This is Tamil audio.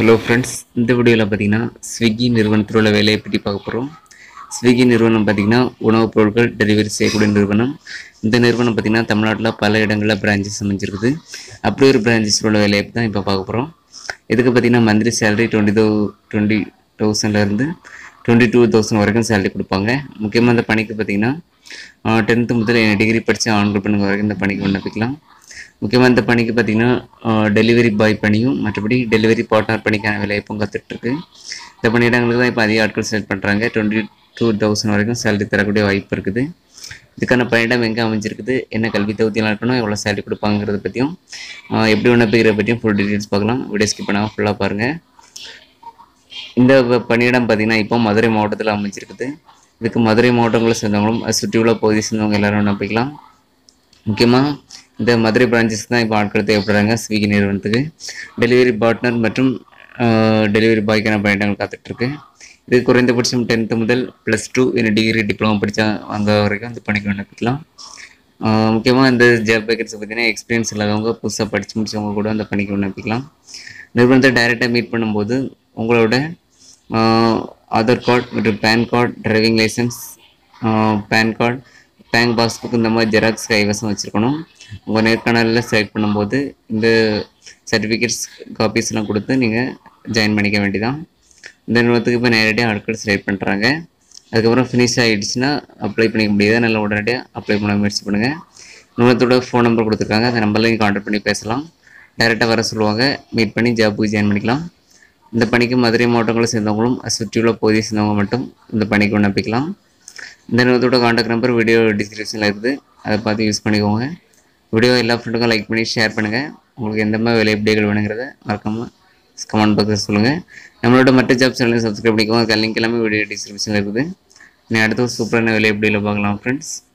ஹலோ ஃப்ரெண்ட்ஸ் இந்த வீடியோவில் பார்த்தீங்கன்னா ஸ்விக்கி நிறுவனத்தில் உள்ள வேலையை பற்றி பார்க்க போகிறோம் ஸ்விக்கி நிறுவனம் பார்த்தீங்கன்னா உணவுப் பொருட்கள் டெலிவரி செய்யக்கூடிய நிறுவனம் இந்த நிறுவனம் பார்த்தீங்கன்னா தமிழ்நாட்டில் பல இடங்களில் பிரான்ச்சஸ் அமைஞ்சிருக்குது அப்படி ஒரு பிரான்ச்சஸ் உள்ள வேலையை தான் இப்போ பார்க்க போகிறோம் இதுக்கு பார்த்தீங்கன்னா monthly salary twenty thou twenty தௌசண்ட்லேருந்து டுவெண்ட்டி டூ தௌசண்ட் வரைக்கும் சேலரி கொடுப்பாங்க முக்கியமாக இந்த பணிக்கு பார்த்தீங்கன்னா டென்த்து முதல் டிகிரி படித்த ஆண்கள் பெண்கள் வரைக்கும் இந்த பணிக்கு விண்ணப்பிக்கலாம் முக்கியமாக இந்த பணிக்கு பார்த்தீங்கன்னா டெலிவரி பாய் பணியும் மற்றபடி டெலிவரி பார்ட்னர் பணிக்கான வேலைவாய்ப்பும் கற்றுட்ருக்கு இந்த பணியிடங்களுக்கு தான் இப்போ அதிக ஆட்கள் செலக்ட் பண்ணுறாங்க டுவெண்ட்டி டூ தௌசண்ட் வரைக்கும் சேலரி தரக்கூடிய வாய்ப்பு இருக்குது இதுக்கான பணியிடம் எங்கே அமைஞ்சிருக்குது என்ன கல்வி தகுதியெல்லாம் இருக்கணும் எவ்வளோ சேலரி கொடுப்பாங்கிறத பற்றியும் ஆஹ் எப்படி விண்ணப்பிக்கிறத பற்றியும் ஃபுல் டீட்டெயில்ஸ் பார்க்கலாம் வீடியோ ஸ்கிப் பண்ணாமல் ஃபுல்லாக பாருங்கள் இந்த வ- பணியிடம் பார்த்தீங்கன்னா இப்போ மதுரை மாவட்டத்தில் அமைஞ்சிருக்குது இதுக்கு மதுரை மாவட்டங்களை சேர்ந்தவங்களும் அது சுற்றியுள்ள பகுதியை சேர்ந்தவங்க எல்லாரும் விண்ணப்பிக்கலாம் முக்கியமாக இந்த மதுரை பிரான்ச்சஸ் தான் இப்போ ஆட்கள் தேவைப்படுறாங்க ஸ்விக்கி நிறுவனத்துக்கு டெலிவரி பார்ட்னர் மற்றும் டெலிவரி பாய்க்கான பணியிடங்கள் காத்துட்ருக்கு இது குறைந்தபட்சம் டென்த்து முதல் ப்ளஸ் டூ என்ன டிகிரி டிப்ளமோ படித்தா அங்கே வரைக்கும் அந்த பணிக்கு விண்ணப்பிக்கலாம் முக்கியமாக இந்த ஜாப் வேகன்சி பார்த்தீங்கன்னா எக்ஸ்பீரியன்ஸ் இல்லாதவங்க புதுசாக படித்து முடிச்சவங்க கூட அந்த பணிக்கு விண்ணப்பிக்கலாம் நிறுவனத்தை டைரெக்டாக மீட் பண்ணும்போது உங்களோட ஆஹ், ஆதார் கார்டு மற்றும் PAN card driving licence PAN card bank passbook இந்த மாதிரி ஜெராக்ஸ் கைவசம் வச்சுருக்கணும் உங்கள் நேர்காணலில் செலக்ட் பண்ணும்போது இந்த சர்டிஃபிகேட்ஸ் காப்பீஸ்லாம் கொடுத்து நீங்கள் ஜாயின் பண்ணிக்க வேண்டியதான் இந்த நிறுவனத்துக்கு இப்போ நேரடியாக ஆட்கள் செலக்ட் பண்ணுறாங்க அதுக்கப்புறம் ஃபினிஷ் ஆகிடுச்சுன்னா அப்ளை பண்ணிக்க முடியாது நல்லா உடனடியாக அப்ளை பண்ண முயற்சி பண்ணுங்கள் நிறுவனத்தோட ஃபோன் நம்பர் கொடுத்துருக்காங்க அந்த நம்பரில் நீங்கள் கான்டாக்ட் பண்ணி பேசலாம் டைரெக்டாக வர சொல்லுவாங்க மீட் பண்ணி ஜாப்புக்கு ஜாயின் பண்ணிக்கலாம் இந்த பணிக்கு மதுரை மாவட்டங்களை சேர்ந்தவங்களும் அது சுற்றியுள்ள பகுதியை சேர்ந்தவங்க மட்டும் இந்த பணிக்கு விண்ணப்பிக்கலாம் இந்த நிறுவனத்தோட கான்டாக்ட் நம்பர் வீடியோ டிஸ்கிரிப்ஷனில் இருக்குது அதை பார்த்து யூஸ் பண்ணிக்கோங்க வீடியோ எல்லா ஃப்ரெண்டுக்கும் லைக் பண்ணி ஷேர் பண்ணுங்கள் உங்களுக்கு எந்த மாதிரி வேலை எப்படிகள் வேணுங்கிறத மறக்காமல் கமெண்ட் பாக்ஸில் சொல்லுங்கள் நம்மளோட மற்ற ஜாப் சேனலை சப்ஸ்கிரைப் பண்ணிக்கோங்க அதுக்கு லிங்க் எல்லாமே வீடியோ டிஸ்கிரிப்ஷனில் இருக்குது நீ அடுத்த ஒரு சூப்பரான வேலை எப்படியில் பார்க்கலாம் ஃப்ரெண்ட்ஸ்